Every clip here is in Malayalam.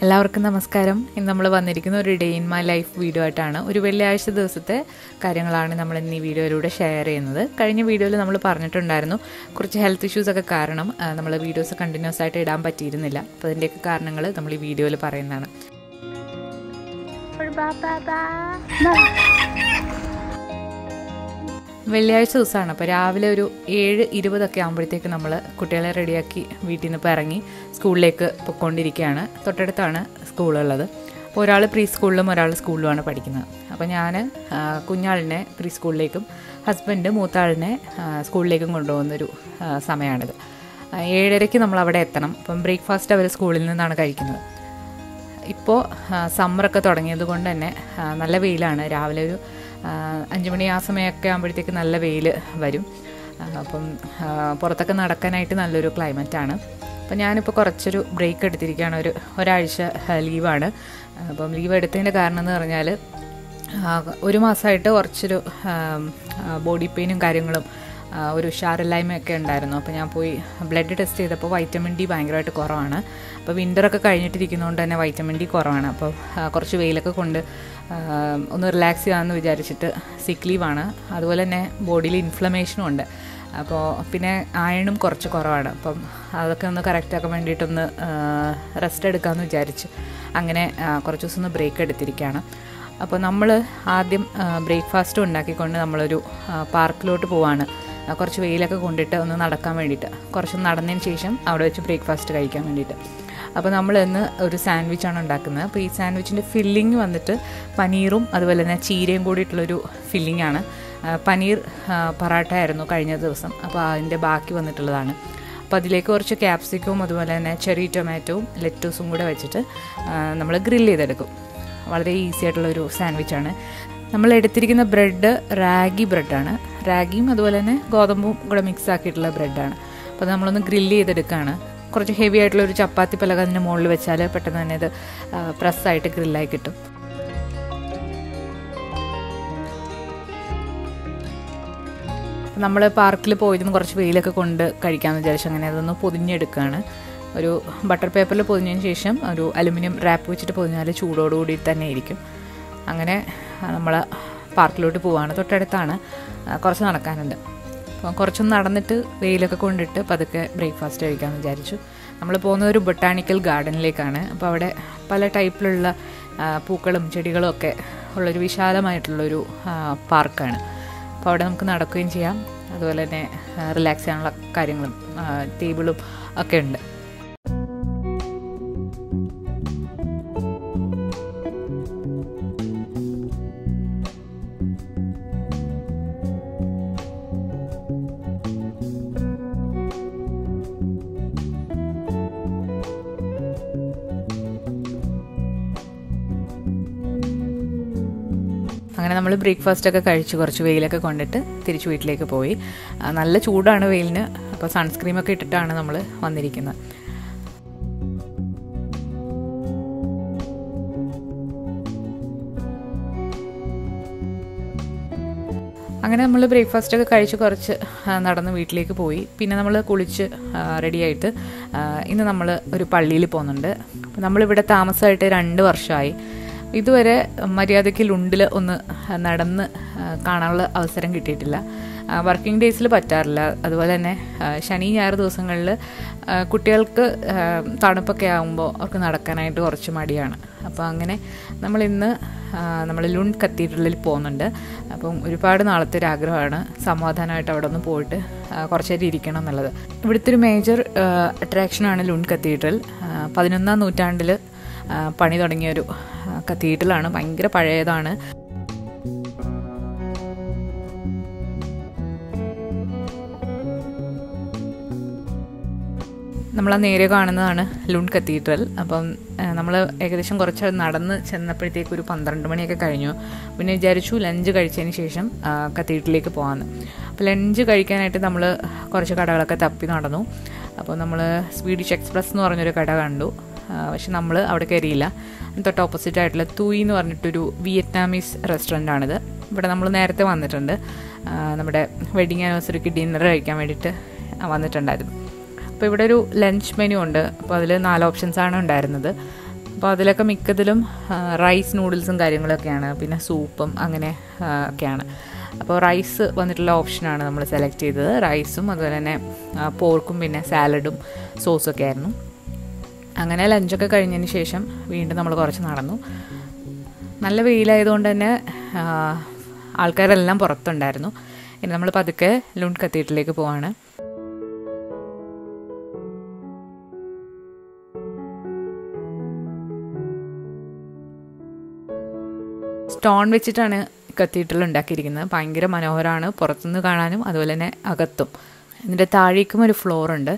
എല്ലാവർക്കും നമസ്കാരം ഇന്ന് നമ്മൾ വന്നിരിക്കുന്ന ഒരു day in my life video ആയിട്ടാണ് ഒരു വെള്ളിയാഴ്ച ദിവസത്തെ കാര്യങ്ങളാണ് നമ്മൾ ഇന്ന് ഈ വീഡിയോയിലൂടെ ഷെയർ ചെയ്യുന്നത് കഴിഞ്ഞ വീഡിയോയിൽ നമ്മൾ പറഞ്ഞിട്ടുണ്ടായിരുന്നു കുറച്ച് ഹെൽത്ത് ഇഷ്യൂസ് ഒക്കെ കാരണം നമ്മൾ വീഡിയോസ് കണ്ടിന്യൂസ് ആയിട്ട് ഇടാൻ പറ്റിയിരുന്നില്ല അപ്പോൾ അതിൻ്റെയൊക്കെ കാരണങ്ങൾ നമ്മൾ ഈ വീഡിയോയിൽ പറയുന്നതാണ് വെള്ളിയാഴ്ച ദിവസമാണ് അപ്പോൾ രാവിലെ ഒരു ഏഴ് ഇരുപതൊക്കെ ആകുമ്പോഴത്തേക്ക് നമ്മൾ കുട്ടികളെ റെഡിയാക്കി വീട്ടിൽ നിന്ന് ഇപ്പോൾ ഇറങ്ങി സ്കൂളിലേക്ക് പൊയ്ക്കൊണ്ടിരിക്കുകയാണ് തൊട്ടടുത്താണ് സ്കൂളുള്ളത് അപ്പോൾ ഒരാൾ പ്രീ സ്കൂളിലും ഒരാൾ സ്കൂളിലുമാണ് പഠിക്കുന്നത് അപ്പോൾ ഞാൻ കുഞ്ഞാളിനെ പ്രീ സ്കൂളിലേക്കും ഹസ്ബൻഡ് മൂത്താളിനെ സ്കൂളിലേക്കും കൊണ്ടുപോകുന്നൊരു സമയമാണിത് ഏഴരയ്ക്ക് നമ്മൾ അവിടെ എത്തണം അപ്പം ബ്രേക്ക്ഫാസ്റ്റ് അവർ സ്കൂളിൽ നിന്നാണ് കഴിക്കുന്നത് ഇപ്പോൾ സമ്മറൊക്കെ തുടങ്ങിയത് കൊണ്ട് തന്നെ നല്ല വെയിലാണ് രാവിലെ ഒരു അഞ്ച് മണി ആ സമയമൊക്കെ ആകുമ്പോഴത്തേക്ക് നല്ല വെയിൽ വരും അപ്പം പുറത്തൊക്കെ നടക്കാനായിട്ട് നല്ലൊരു ക്ലൈമറ്റാണ് അപ്പം ഞാനിപ്പോൾ കുറച്ചൊരു ബ്രേക്ക് എടുത്തിരിക്കുകയാണ് ഒരു ഒരാഴ്ച ലീവാണ് അപ്പം ലീവ് എടുത്തതിൻ്റെ കാരണം എന്ന് പറഞ്ഞാൽ ഒരു മാസമായിട്ട് കുറച്ചൊരു ബോഡി പെയിനും കാര്യങ്ങളും ഒരു ഉഷാറില്ലായ്മയൊക്കെ ഉണ്ടായിരുന്നു അപ്പോൾ ഞാൻ പോയി ബ്ലഡ് ടെസ്റ്റ് ചെയ്തപ്പോൾ വൈറ്റമിൻ ഡി ഭയങ്കരമായിട്ട് കുറവാണ് അപ്പോൾ വിൻ്ററൊക്കെ കഴിഞ്ഞിട്ടിരിക്കുന്നതുകൊണ്ട് തന്നെ വൈറ്റമിൻ ഡി കുറവാണ് അപ്പോൾ കുറച്ച് വെയിലൊക്കെ കൊണ്ട് ഒന്ന് റിലാക്സ് ചെയ്യാമെന്ന് വിചാരിച്ചിട്ട് സിക്ക് ലീവാണ് അതുപോലെ തന്നെ ബോഡിയിൽ ഇൻഫ്ലമേഷനും ഉണ്ട് അപ്പോൾ പിന്നെ അയണും കുറച്ച് കുറവാണ് അപ്പം അതൊക്കെ ഒന്ന് കറക്റ്റ് ആക്കാൻ വേണ്ടിയിട്ടൊന്ന് റെസ്റ്റ് എടുക്കാമെന്ന് വിചാരിച്ച് അങ്ങനെ കുറച്ച് ദിവസം ഒന്ന് ബ്രേക്ക് എടുത്തിരിക്കുകയാണ് അപ്പോൾ നമ്മൾ ആദ്യം ബ്രേക്ക്ഫാസ്റ്റ് ഉണ്ടാക്കിക്കൊണ്ട് നമ്മളൊരു പാർക്കിലോട്ട് പോവാണ് കുറച്ച് വെയിലൊക്കെ കൊണ്ടിട്ട് ഒന്ന് നടക്കാൻ വേണ്ടിയിട്ട് കുറച്ച് നടന്നതിന് ശേഷം അവിടെ വെച്ച് ബ്രേക്ക്ഫാസ്റ്റ് കഴിക്കാൻ വേണ്ടിയിട്ട് അപ്പോൾ നമ്മൾ ഇന്ന് ഒരു സാൻഡ്വിച്ചാണ് ഉണ്ടാക്കുന്നത് അപ്പോൾ ഈ സാൻഡ്വിച്ചിൻ്റെ ഫില്ലിങ് വന്നിട്ട് പനീറും അതുപോലെ തന്നെ ചീരയും കൂടിയിട്ടുള്ളൊരു ഫില്ലിംഗ് ആണ് പനീർ പറാട്ട ആയിരുന്നു കഴിഞ്ഞ ദിവസം അപ്പോൾ അതിൻ്റെ ബാക്കി വന്നിട്ടുള്ളതാണ് അപ്പോൾ അതിലേക്ക് കുറച്ച് ക്യാപ്സിക്കവും അതുപോലെ തന്നെ ചെറിയ ടൊമാറ്റോവും ലെറ്റൂസും കൂടെ വെച്ചിട്ട് നമ്മൾ ഗ്രില്ല് ചെയ്തെടുക്കും വളരെ ഈസി ആയിട്ടുള്ളൊരു സാൻഡ്വിച്ചാണ് നമ്മൾ എടുത്തിരിക്കുന്ന ബ്രെഡ് റാഗി ബ്രെഡാണ് റാഗിയും അതുപോലെ തന്നെ ഗോതമ്പും കൂടെ മിക്സ് ആക്കിയിട്ടുള്ള ബ്രെഡാണ് അപ്പോൾ നമ്മളൊന്ന് ഗ്രില്ല് ചെയ്തെടുക്കുകയാണ് കുറച്ച് ഹെവി ആയിട്ടുള്ള ഒരു ചപ്പാത്തി പലക അതിൻ്റെ മുകളിൽ വെച്ചാൽ പെട്ടെന്ന് തന്നെ ഇത് പ്രസ്സായിട്ട് ഗ്രില്ലായി കിട്ടും നമ്മൾ പാർക്കിൽ പോയിരുന്നു കുറച്ച് വെയിലൊക്കെ കൊണ്ട് കഴിക്കാമെന്ന് വിചാരിച്ചു അങ്ങനെ അതൊന്ന് പൊതിഞ്ഞെടുക്കുകയാണ് ഒരു ബട്ടർ പേപ്പറിൽ പൊതിഞ്ഞതിന് ശേഷം ഒരു അലുമിനിയം റാപ്പ് വെച്ചിട്ട് പൊതിഞ്ഞാൽ ചൂടോടുകൂടി തന്നെ ഇരിക്കും അങ്ങനെ നമ്മൾ പാർക്കിലോട്ട് പോവാണ് തൊട്ടടുത്താണ് കുറച്ച് നടക്കാനുണ്ട് അപ്പോൾ കുറച്ചൊന്ന് നടന്നിട്ട് വെയിലൊക്കെ കൊണ്ടിട്ട് പതുക്കെ ബ്രേക്ക്ഫാസ്റ്റ് കഴിക്കാമെന്ന് വിചാരിച്ചു നമ്മൾ പോകുന്നത് ഒരു ബൊട്ടാണിക്കൽ ഗാർഡനിലേക്കാണ് അപ്പോൾ അവിടെ പല ടൈപ്പിലുള്ള പൂക്കളും ചെടികളും ഒക്കെ ഉള്ളൊരു വിശാലമായിട്ടുള്ളൊരു പാർക്കാണ് അപ്പോൾ അവിടെ നമുക്ക് നടക്കുകയും ചെയ്യാം അതുപോലെ തന്നെ റിലാക്സ് ചെയ്യാനുള്ള കാര്യങ്ങളും ടേബിളും ഒക്കെ ഉണ്ട് അങ്ങനെ നമ്മൾ ബ്രേക്ക്ഫാസ്റ്റ് ഒക്കെ കഴിച്ച് കുറച്ച് വെയിലൊക്കെ കൊണ്ടിട്ട് തിരിച്ച് വീട്ടിലേക്ക് പോയി നല്ല ചൂടാണ് വെയിലിന് അപ്പോൾ സൺസ്ക്രീമൊക്കെ ഇട്ടിട്ടാണ് നമ്മൾ വന്നിരിക്കുന്നത് അങ്ങനെ നമ്മൾ ബ്രേക്ക്ഫാസ്റ്റ് ഒക്കെ കഴിച്ച് കുറച്ച് നടന്ന് വീട്ടിലേക്ക് പോയി പിന്നെ നമ്മൾ കുളിച്ച് റെഡിയായിട്ട് ഇന്ന് നമ്മൾ ഒരു പള്ളിയിൽ പോകുന്നുണ്ട് നമ്മളിവിടെ താമസമായിട്ട് രണ്ട് വർഷമായി ഇതുവരെ മര്യാദയ്ക്ക് ലുണ്ടിൽ ഒന്ന് നടന്ന് കാണാനുള്ള അവസരം കിട്ടിയിട്ടില്ല വർക്കിംഗ് ഡേയ്സിൽ പറ്റാറില്ല അതുപോലെ തന്നെ ശനി ഞായർ ദിവസങ്ങളിൽ കുട്ടികൾക്ക് തണുപ്പൊക്കെ ആകുമ്പോൾ അവർക്ക് നടക്കാനായിട്ട് കുറച്ച് മടിയാണ് അപ്പോൾ അങ്ങനെ നമ്മൾ ഇന്ന് നമ്മൾ ലുണ്ട് കത്തീഡ്രലിൽ പോകുന്നുണ്ട് അപ്പം ഒരുപാട് നാളത്തെ ഒരു ആഗ്രഹമാണ് സമാധാനമായിട്ട് അവിടെ ഒന്ന് പോയിട്ട് കുറച്ച് നേരം ഇരിക്കണം എന്നുള്ളത് ഇവിടുത്തെ ഒരു മേജർ അട്രാക്ഷനാണ് ലുണ്ട് കത്തീഡ്രൽ പതിനൊന്നാം നൂറ്റാണ്ടിൽ പണി തുടങ്ങിയൊരു കത്തീഡ്രലാണ് ഭയങ്കര പഴയതാണ് നമ്മൾ ആ നേരെ കാണുന്നതാണ് ലുൺ കത്തീഡ്രൽ അപ്പം നമ്മൾ ഏകദേശം കുറച്ച് നടന്ന് ചെന്നപ്പോഴത്തേക്ക് ഒരു പന്ത്രണ്ട് മണിയൊക്കെ കഴിഞ്ഞു പിന്നെ വിചാരിച്ചു ലഞ്ച് കഴിച്ചതിന് ശേഷം കത്തീഡ്രലിലേക്ക് പോകാമെന്ന് അപ്പോൾ ലഞ്ച് കഴിക്കാനായിട്ട് നമ്മൾ കുറച്ച് കടകളൊക്കെ തപ്പി നടന്നു അപ്പോൾ നമ്മൾ സ്വീഡിഷ് എക്സ്പ്രസ് എന്ന് പറഞ്ഞൊരു കട കണ്ടു പക്ഷെ നമ്മൾ അവിടെ കയറിയില്ല തൊട്ട് ഓപ്പോസിറ്റ് ആയിട്ടുള്ള തൂയി എന്ന് പറഞ്ഞിട്ടൊരു വിയറ്റ്നാമീസ് റെസ്റ്റോറൻ്റ് ആണിത് ഇവിടെ നമ്മൾ നേരത്തെ വന്നിട്ടുണ്ട് നമ്മുടെ വെഡിങ് ആനിവേഴ്സറിക്ക് ഡിന്നർ കഴിക്കാൻ വേണ്ടിയിട്ട് വന്നിട്ടുണ്ടായിരുന്നു അപ്പോൾ ഇവിടെ ഒരു ലഞ്ച് മെനു ഉണ്ട് അപ്പോൾ അതിൽ നാല് ഓപ്ഷൻസാണ് ഉണ്ടായിരുന്നത് അപ്പോൾ അതിലൊക്കെ മിക്കതിലും റൈസ് നൂഡിൽസും കാര്യങ്ങളൊക്കെയാണ് പിന്നെ സൂപ്പും അങ്ങനെ ആ, ഒക്കെയാണ് അപ്പോൾ റൈസ് വന്നിട്ടുള്ള ഓപ്ഷനാണ് നമ്മൾ സെലക്ട് ചെയ്തത് റൈസും അതുപോലെ തന്നെ ആ, പോർക്കും പിന്നെ സാലഡും സോസൊക്കെ ആയിരുന്നു അങ്ങനെ ലഞ്ചൊക്കെ കഴിഞ്ഞതിന് ശേഷം വീണ്ടും നമ്മൾ കുറച്ച് നടന്നു നല്ല വെയിലായതുകൊണ്ട് തന്നെ ആ, ആൾക്കാരെല്ലാം പുറത്തുണ്ടായിരുന്നു ഇനി നമ്മൾ പതുക്കെ ലുണ്ട് കത്തീഡ്രലിലേക്ക് പോവാണ് സ്റ്റോൺ വെച്ചിട്ടാണ് കത്തീഡ്രൽ ഉണ്ടാക്കിയിരിക്കുന്നത് ഭയങ്കര മനോഹരമാണ് പുറത്തുനിന്ന് കാണാനും അതുപോലെ തന്നെ അകത്തും ഇതിൻ്റെ താഴേക്കും ഒരു ഫ്ലോർ ഉണ്ട്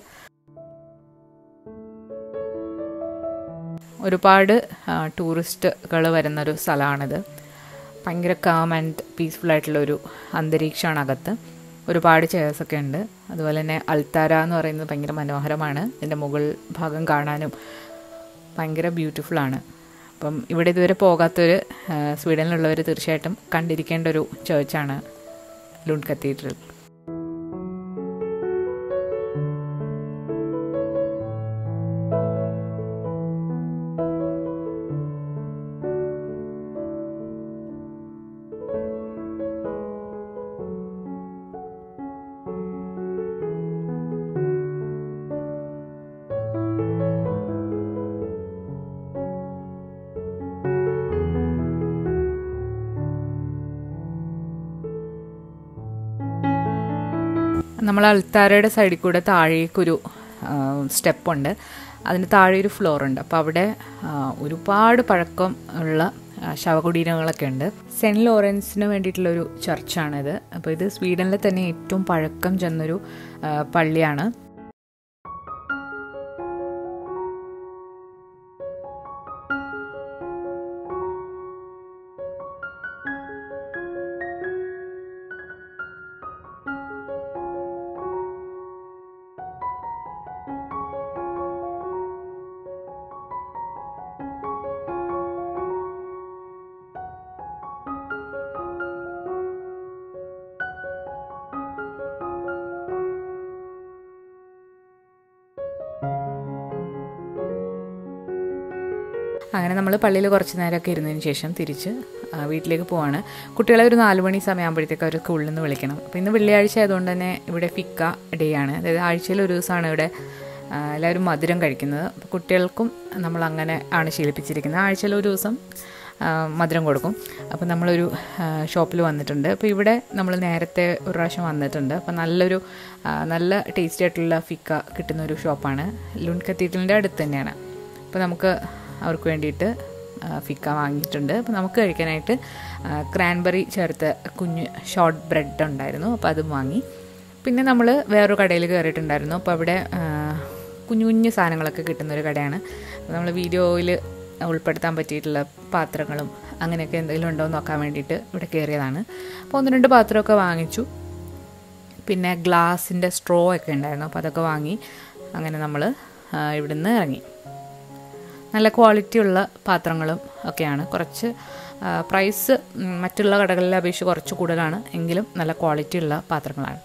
ഒരുപാട് ടൂറിസ്റ്റുകൾ വരുന്നൊരു സ്ഥലമാണിത് ഭയങ്കര കാം ആൻഡ് പീസ്ഫുൾ ആയിട്ടുള്ളൊരു അന്തരീക്ഷമാണ് അകത്ത് ഒരുപാട് ചെയർസൊക്കെ ഉണ്ട് അതുപോലെ തന്നെ അൽത്താര എന്ന് പറയുന്നത് ഭയങ്കര മനോഹരമാണ് ഇതിൻ്റെ മുകൾ ഭാഗം കാണാനും ഭയങ്കര ബ്യൂട്ടിഫുൾ ആണ് അപ്പം ഇവിടെ ഇതുവരെ പോകാത്തൊരു ആ, സ്വീഡനിലുള്ളവർ തീർച്ചയായിട്ടും കണ്ടിരിക്കേണ്ട ഒരു ചേർച്ചാണ് ലുണ്ട് കത്തീഡ്രൽ നമ്മൾ അൽത്താരയുടെ സൈഡിൽ കൂടെ താഴേക്കൊരു സ്റ്റെപ്പുണ്ട് അതിന് താഴെ ഒരു ഫ്ലോർ ഉണ്ട് അപ്പോൾ അവിടെ ആ, ഒരുപാട് പഴക്കം ഉള്ള ആ, ശവകുടീരങ്ങളൊക്കെ ഉണ്ട് സെൻറ്റ് ലോറൻസിന് വേണ്ടിയിട്ടുള്ളൊരു ചർച്ചാണിത് അപ്പോൾ ഇത് സ്വീഡനിലെ തന്നെ ഏറ്റവും പഴക്കം ചെന്നൊരു ആ, പള്ളിയാണ് അങ്ങനെ നമ്മൾ പള്ളിയിൽ കുറച്ച് നേരമൊക്കെ ഇരുന്നതിന് ശേഷം തിരിച്ച് ആ, വീട്ടിലേക്ക് പോവാണ് കുട്ടികളെ ഒരു നാല് മണി സമയമാകുമ്പോഴത്തേക്ക് അവർ സ്കൂളിൽ നിന്ന് വിളിക്കണം അപ്പോൾ ഇന്ന് വെള്ളിയാഴ്ച ആയതുകൊണ്ട് തന്നെ ഇവിടെ ഫിക്ക ഡേ ആണ് അതായത് ആഴ്ചയിൽ ഒരു ദിവസമാണ് ഇവിടെ ആ, എല്ലാവരും മധുരം കഴിക്കുന്നത് അപ്പോൾ കുട്ടികൾക്കും നമ്മൾ അങ്ങനെ ആണ് ശീലിപ്പിച്ചിരിക്കുന്നത് ആഴ്ചയിൽ ഒരു ദിവസം ആ, മധുരം കൊടുക്കും അപ്പോൾ നമ്മളൊരു ഷോപ്പിൽ വന്നിട്ടുണ്ട് അപ്പോൾ ഇവിടെ നമ്മൾ നേരത്തെ ഒരു പ്രാവശ്യം വന്നിട്ടുണ്ട് അപ്പോൾ നല്ലൊരു ആ, നല്ല ടേസ്റ്റി ആയിട്ടുള്ള ഫിക്ക കിട്ടുന്ന ഒരു ഷോപ്പാണ് ലുണ്ട് കത്തീഡ്രലിൻ്റെ അടുത്ത് തന്നെയാണ് അപ്പോൾ നമുക്ക് അവർക്ക് വേണ്ടിയിട്ട് ആ, ഫിക്ക വാങ്ങിയിട്ടുണ്ട് അപ്പോൾ നമുക്ക് കഴിക്കാനായിട്ട് ക്രാൻബെറി ചേർത്ത് കുഞ്ഞ് ഷോർട്ട് ബ്രെഡ് ഉണ്ടായിരുന്നു അപ്പോൾ അതും വാങ്ങി പിന്നെ നമ്മൾ വേറൊരു കടയിൽ കയറിയിട്ടുണ്ടായിരുന്നു അപ്പോൾ അവിടെ ആ, കുഞ്ഞു കുഞ്ഞു സാധനങ്ങളൊക്കെ കിട്ടുന്ന ഒരു കടയാണ് നമ്മൾ വീഡിയോയിൽ ഉൾപ്പെടുത്താൻ പറ്റിയിട്ടുള്ള പാത്രങ്ങളും അങ്ങനെയൊക്കെ എന്തെങ്കിലും ഉണ്ടോ എന്ന് നോക്കാൻ വേണ്ടിയിട്ട് ഇവിടെ കയറിയതാണ് അപ്പോൾ ഒന്ന് രണ്ട് പാത്രമൊക്കെ വാങ്ങിച്ചു പിന്നെ ഗ്ലാസിൻ്റെ സ്ട്രോ ഒക്കെ ഉണ്ടായിരുന്നു അപ്പോൾ അതൊക്കെ വാങ്ങി അങ്ങനെ നമ്മൾ ഇവിടുന്ന് ഇറങ്ങി നല്ല ക്വാളിറ്റിയുള്ള പാത്രങ്ങളും ഒക്കെയാണ് കുറച്ച് ആ, പ്രൈസ് ഉം, മറ്റുള്ള കടകളിലെ അപേക്ഷിച്ച് കുറച്ച് കൂടുതലാണ് എങ്കിലും നല്ല ക്വാളിറ്റിയുള്ള പാത്രങ്ങളാണ്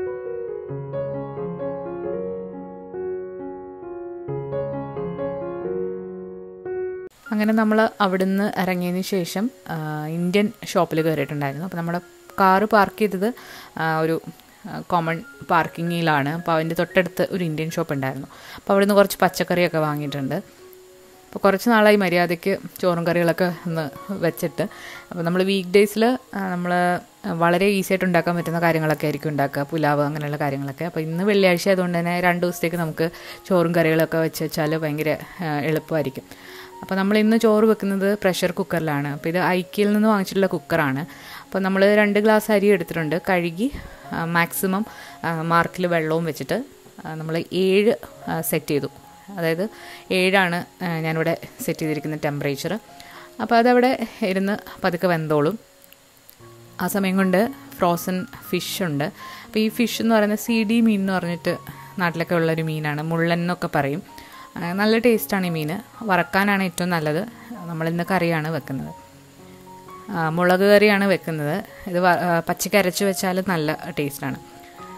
അങ്ങനെ നമ്മൾ അവിടുന്ന് ഇറങ്ങിയതിന് ശേഷം ആ, ഇന്ത്യൻ ഷോപ്പിൽ കയറിയിട്ടുണ്ടായിരുന്നു അപ്പോൾ നമ്മുടെ കാറ് പാർക്ക് ചെയ്തത് ആ, ഒരു കോമൺ പാർക്കിങ്ങിലാണ് അപ്പോൾ അതിൻ്റെ തൊട്ടടുത്ത് ഒരു ഇന്ത്യൻ ഷോപ്പ് ഉണ്ടായിരുന്നു അപ്പോൾ അവിടുന്ന് കുറച്ച് പച്ചക്കറിയൊക്കെ വാങ്ങിയിട്ടുണ്ട് അപ്പോൾ കുറച്ച് നാളായി മര്യാദയ്ക്ക് ചോറും കറികളൊക്കെ ഒന്ന് വെച്ചിട്ട് അപ്പോൾ നമ്മൾ വീക്ക് ഡേയ്സിൽ നമ്മൾ വളരെ ഈസി ആയിട്ട് ഉണ്ടാക്കാൻ പറ്റുന്ന കാര്യങ്ങളൊക്കെ ആയിരിക്കും ഉണ്ടാക്കുക പുലാവ് അങ്ങനെയുള്ള കാര്യങ്ങളൊക്കെ അപ്പോൾ ഇന്ന് വെള്ളിയാഴ്ച ആയതുകൊണ്ട് തന്നെ രണ്ട് ദിവസത്തേക്ക് നമുക്ക് ചോറും കറികളൊക്കെ വെച്ച് വെച്ചാൽ ഭയങ്കര ആ, എളുപ്പമായിരിക്കും അപ്പോൾ നമ്മൾ ഇന്ന് ചോറ് വെക്കുന്നത് പ്രഷർ കുക്കറിലാണ് അപ്പോൾ ഇത് ഐക്കിയിൽ നിന്ന് വാങ്ങിച്ചിട്ടുള്ള കുക്കറാണ് അപ്പോൾ നമ്മൾ രണ്ട് ഗ്ലാസ് അരി എടുത്തിട്ടുണ്ട് കഴുകി മാക്സിമം മാർക്കിൽ വെള്ളവും വെച്ചിട്ട് നമ്മൾ ഏഴ് സെറ്റ് ചെയ്തു അതായത് ഏഴാണ് ആ, ഞാനിവിടെ സെറ്റ് ചെയ്തിരിക്കുന്ന ടെമ്പറേച്ചർ അപ്പോൾ അതവിടെ ഇരുന്ന് പതുക്കെ വെന്തോളും ആ സമയം കൊണ്ട് ഫ്രോസൺ ഫിഷ് ഉണ്ട് അപ്പോൾ ഈ ഫിഷ് എന്ന് പറയുന്നത് സി ഡി മീൻ എന്ന് പറഞ്ഞിട്ട് നാട്ടിലൊക്കെ ഉള്ളൊരു മീനാണ് മുള്ളൻ എന്നൊക്കെ പറയും ആ, നല്ല ടേസ്റ്റാണ് ഈ മീൻ വറക്കാനാണ് ഏറ്റവും നല്ലത് നമ്മളിന്ന് കറിയാണ് വെക്കുന്നത് ആ, മുളക് കറിയാണ് വെക്കുന്നത് ഇത് വ- ആ, പച്ചയ്ക്ക് അരച്ച് വെച്ചാൽ നല്ല ടേസ്റ്റാണ്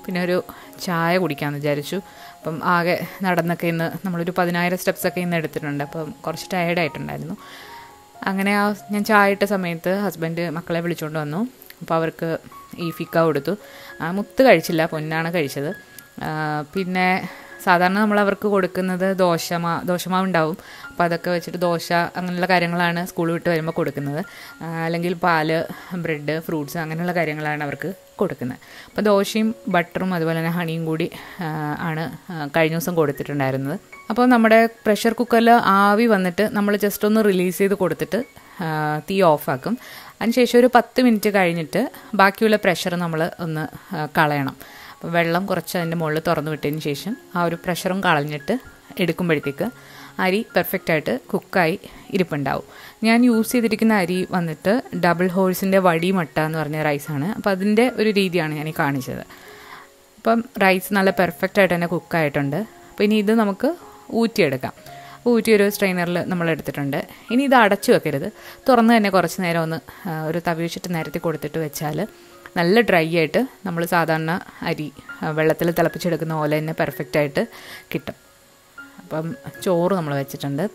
പിന്നെ ഒരു ചായ കുടിക്കാമെന്ന് വിചാരിച്ചു അപ്പം ആകെ നടന്നൊക്കെ ഇന്ന് നമ്മളൊരു പതിനായിരം സ്റ്റെപ്സൊക്കെ ഇന്ന് എടുത്തിട്ടുണ്ട് അപ്പം കുറച്ച് ടയേർഡായിട്ടുണ്ടായിരുന്നു അങ്ങനെ ആ ഞാൻ ചായ ഇട്ട സമയത്ത് ഹസ്ബൻഡ് മക്കളെ വിളിച്ചുകൊണ്ട് വന്നു അപ്പോൾ അവർക്ക് ഈ ഫിക്ക കൊടുത്തു ആ, മുത്ത് കഴിച്ചില്ല പൊന്നാണ് കഴിച്ചത് ആ, പിന്നെ സാധാരണ നമ്മൾ അവർക്ക് കൊടുക്കുന്നത് ദോശമാ ദോശമാവ് ഉണ്ടാവും അപ്പോൾ അതൊക്കെ വെച്ചിട്ട് ദോശ അങ്ങനെയുള്ള കാര്യങ്ങളാണ് സ്കൂൾ വിട്ട് വരുമ്പോൾ കൊടുക്കുന്നത് ആ, അല്ലെങ്കിൽ പാല് ബ്രെഡ് ഫ്രൂട്ട്സ് അങ്ങനെയുള്ള കാര്യങ്ങളാണ് അവർക്ക് കൊടുക്കുന്നത് അപ്പോൾ ദോശയും ബട്ടറും അതുപോലെ തന്നെ ഹണിയും കൂടി ആ, ആണ് ആ, കഴിഞ്ഞ ദിവസം കൊടുത്തിട്ടുണ്ടായിരുന്നത് അപ്പോൾ നമ്മുടെ പ്രഷർ കുക്കറിൽ ആവി വന്നിട്ട് നമ്മൾ ജസ്റ്റ് ഒന്ന് റിലീസ് ചെയ്ത് കൊടുത്തിട്ട് ആ, തീ ഓഫാക്കും അതിനുശേഷം ഒരു പത്ത് മിനിറ്റ് കഴിഞ്ഞിട്ട് ബാക്കിയുള്ള പ്രഷർ നമ്മൾ ഒന്ന് ആ, കളയണം അപ്പോൾ വെള്ളം കുറച്ച് അതിൻ്റെ മുകളിൽ തുറന്നു വിട്ടതിന് ശേഷം ആ ഒരു പ്രഷറും കളഞ്ഞിട്ട് എടുക്കുമ്പോഴത്തേക്ക് അരി പെർഫെക്റ്റായിട്ട് കുക്കായി ഇരിപ്പുണ്ടാവും ഞാൻ യൂസ് ചെയ്തിരിക്കുന്ന അരി വന്നിട്ട് ഡബിൾ ഹോൾസിൻ്റെ വടി മട്ട എന്ന് പറഞ്ഞ റൈസാണ് അപ്പോൾ അതിൻ്റെ ഒരു രീതിയാണ് ഞാൻ ഈ കാണിച്ചത് അപ്പം റൈസ് നല്ല പെർഫെക്റ്റ് ആയിട്ട് തന്നെ കുക്കായിട്ടുണ്ട് അപ്പോൾ ഇനി ഇത് നമുക്ക് ഊറ്റിയെടുക്കാം ഊറ്റി ഒരു സ്ട്രെയിനറിൽ നമ്മൾ എടുത്തിട്ടുണ്ട് ഇനി ഇത് അടച്ചു വെക്കരുത് തുറന്ന് തന്നെ കുറച്ച് നേരം ഒന്ന് ആ, ഒരു തവി വെച്ചിട്ട് നിരത്തി കൊടുത്തിട്ട് വെച്ചാൽ നല്ല ഡ്രൈ ആയിട്ട് നമ്മൾ സാധാരണ അരി ആ, വെള്ളത്തിൽ തിളപ്പിച്ചെടുക്കുന്ന പോലെ തന്നെ പെർഫെക്റ്റ് ആയിട്ട് കിട്ടും അപ്പം ചോറ് നമ്മൾ വെച്ചിട്ടുണ്ട്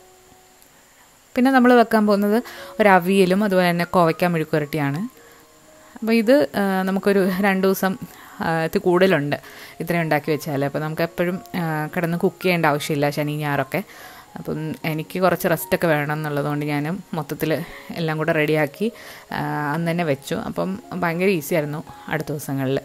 പിന്നെ നമ്മൾ വെക്കാൻ പോകുന്നത് ഒരു അവിയലും അതുപോലെ തന്നെ കോവയ്ക്ക മെഴുക്കുരട്ടിയാണ് അപ്പോൾ ഇത് ആ, നമുക്കൊരു രണ്ട് ദിവസം ആ, ഇത് കൂടുതലുണ്ട് ഇത്രയും ഉണ്ടാക്കി വെച്ചാൽ അപ്പോൾ നമുക്ക് എപ്പോഴും ആ, കിടന്ന് കുക്ക് ചെയ്യേണ്ട ആവശ്യമില്ല ശനി ഞായറൊക്കെ അപ്പം എനിക്ക് കുറച്ച് റെസ്റ്റൊക്കെ വേണം എന്നുള്ളതുകൊണ്ട് ഞാൻ മൊത്തത്തിൽ എല്ലാം കൂടെ റെഡിയാക്കി ആ, അന്ന് തന്നെ വെച്ചു അപ്പം ഭയങ്കര ഈസി ആയിരുന്നു അടുത്ത ദിവസങ്ങളിൽ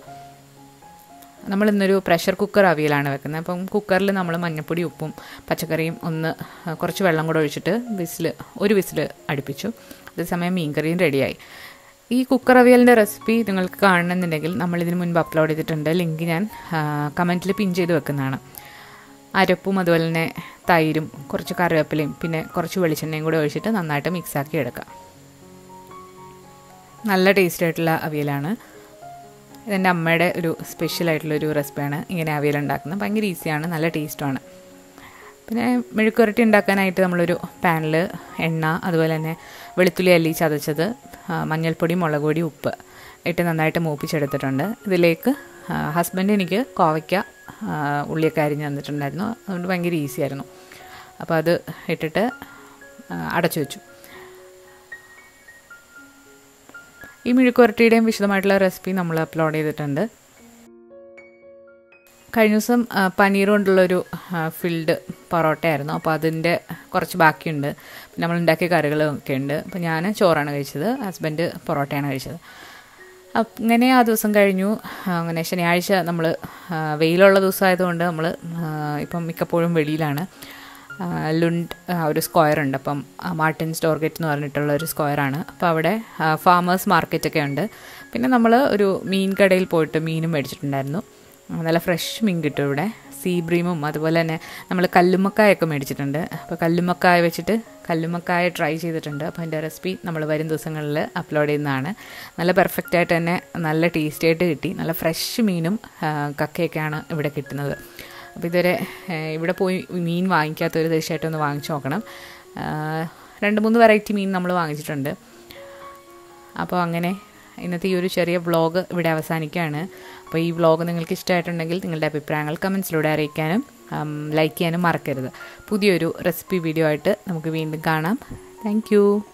നമ്മൾ ഇന്നൊരു പ്രഷർ കുക്കർ അവിയലാണ് വെക്കുന്നത് അപ്പം കുക്കറിൽ നമ്മൾ മഞ്ഞപ്പൊടി ഉപ്പും പച്ചക്കറിയും ഒന്ന് കുറച്ച് വെള്ളം കൂടെ ഒഴിച്ചിട്ട് വിസിൽ ഒരു വിസിൽ അടുപ്പിച്ചു അതേസമയം മീൻകറിയും റെഡിയായി ഈ കുക്കർ അവിയലിൻ്റെ റെസിപ്പി നിങ്ങൾക്ക് കാണണമെന്നുണ്ടെങ്കിൽ നമ്മൾ ഇതിന് മുൻപ് അപ്ലോഡ് ചെയ്തിട്ടുണ്ട് ലിങ്ക് ഞാൻ കമൻറ്റിൽ പിൻ ചെയ്ത് വെക്കുന്നതാണ് അരപ്പും അതുപോലെ തന്നെ തൈരും കുറച്ച് കറിവേപ്പിലയും പിന്നെ കുറച്ച് വെളിച്ചെണ്ണയും കൂടെ ഒഴിച്ചിട്ട് നന്നായിട്ട് മിക്സാക്കി എടുക്കാം നല്ല ടേസ്റ്റ് ആയിട്ടുള്ള അവിയലാണ് ഇതെൻ്റെ അമ്മയുടെ ഒരു സ്പെഷ്യൽ ആയിട്ടുള്ള ഒരു റെസിപ്പിയാണ് ഇങ്ങനെ അവിയൽ ഉണ്ടാക്കുന്നത് ഭയങ്കര ഈസിയാണ് നല്ല ടേസ്റ്റുമാണ് പിന്നെ മെഴുക്കുരട്ടി ഉണ്ടാക്കാനായിട്ട് നമ്മളൊരു പാനിൽ എണ്ണ അതുപോലെ തന്നെ വെളുത്തുള്ളി അല്ലി ചതച്ചത് ആ, മഞ്ഞൾപ്പൊടി മുളക് പൊടി ഉപ്പ് ഇട്ട് നന്നായിട്ട് മൂപ്പിച്ചെടുത്തിട്ടുണ്ട് ഇതിലേക്ക് ഹസ്ബൻഡ് എനിക്ക് കോവയ്ക്ക ആ, ഉള്ളിയൊക്കെ അരിഞ്ഞ് തന്നിട്ടുണ്ടായിരുന്നു അതുകൊണ്ട് ഭയങ്കര ഈസി ആയിരുന്നു അപ്പോൾ അത് ഇട്ടിട്ട് ആ, അടച്ചു വെച്ചു ഈ മെഴുക്കുരട്ടിയുടെയും വിശദമായിട്ടുള്ള റെസിപ്പി നമ്മൾ അപ്ലോഡ് ചെയ്തിട്ടുണ്ട് കഴിഞ്ഞ ദിവസം ആ, പനീർ കൊണ്ടുള്ളൊരു ആ, ഫിൽഡ് പൊറോട്ടയായിരുന്നു അപ്പോൾ അതിൻ്റെ കുറച്ച് ബാക്കിയുണ്ട് പിന്നെ നമ്മൾ ഉണ്ടാക്കിയ കറികളൊക്കെ ഉണ്ട് അപ്പോൾ ഞാൻ ചോറാണ് കഴിച്ചത് ഹസ്ബൻഡ് പൊറോട്ടയാണ് കഴിച്ചത് അപ്പ് അങ്ങനെ ആ ദിവസം കഴിഞ്ഞു ആ, അങ്ങനെ ശനിയാഴ്ച നമ്മൾ വെയിലുള്ള ദിവസമായതുകൊണ്ട് നമ്മൾ ഇപ്പം മിക്കപ്പോഴും വെളിയിലാണ് ആ, ലുണ്ട് ആ, ഒരു സ്ക്വയർ ഉണ്ട് അപ്പം ആ, മാർട്ടിൻ സ്റ്റോർ ഗേറ്റ് എന്ന് പറഞ്ഞിട്ടുള്ള ഒരു സ്ക്വയറാണ് അപ്പോൾ അവിടെ ഫാമേഴ്സ് മാർക്കറ്റൊക്കെ ഉണ്ട് പിന്നെ നമ്മൾ ഒരു മീൻ കടയിൽ പോയിട്ട് മീനും മേടിച്ചിട്ടുണ്ടായിരുന്നു ആ, നല്ല ഫ്രഷ് മീൻ കിട്ടും ഇവിടെ സീ ബ്രീമും അതുപോലെ തന്നെ നമ്മൾ കല്ലുമ്മക്കായൊക്കെ മേടിച്ചിട്ടുണ്ട് അപ്പോൾ കല്ലുമ്മക്കായ വെച്ചിട്ട് കല്ലുമ്മക്കായ ട്രൈ ചെയ്തിട്ടുണ്ട് അപ്പോൾ അതിൻ്റെ റെസിപ്പി നമ്മൾ വരും ദിവസങ്ങളിൽ അപ്ലോഡ് ചെയ്യുന്നതാണ് നല്ല പെർഫെക്റ്റ് ആയിട്ട് തന്നെ നല്ല ടേസ്റ്റി ആയിട്ട് കിട്ടി നല്ല ഫ്രഷ് മീനും ആ, കക്കയൊക്കെയാണ് ഇവിടെ കിട്ടുന്നത് അപ്പോൾ ഇതുവരെ ആ, ഇവിടെ പോയി മീൻ വാങ്ങിക്കാത്തവർ തീർച്ചയായിട്ടും ഒന്ന് വാങ്ങിച്ചു നോക്കണം ആ, രണ്ട് മൂന്ന് വെറൈറ്റി മീൻ നമ്മൾ വാങ്ങിച്ചിട്ടുണ്ട് അപ്പോൾ അങ്ങനെ ഇന്നത്തെ ഈ ഒരു ചെറിയ വ്ളോഗ് ഇവിടെ അവസാനിക്കുകയാണ് അപ്പോൾ ഈ വ്ളോഗ് നിങ്ങൾക്ക് ഇഷ്ടമായിട്ടുണ്ടെങ്കിൽ നിങ്ങളുടെ അഭിപ്രായങ്ങൾ കമൻസിലൂടെ അറിയിക്കാനും ലൈക്ക് ചെയ്യാനും മറക്കരുത് പുതിയൊരു റെസിപ്പി വീഡിയോ ആയിട്ട് നമുക്ക് വീണ്ടും കാണാം താങ്ക്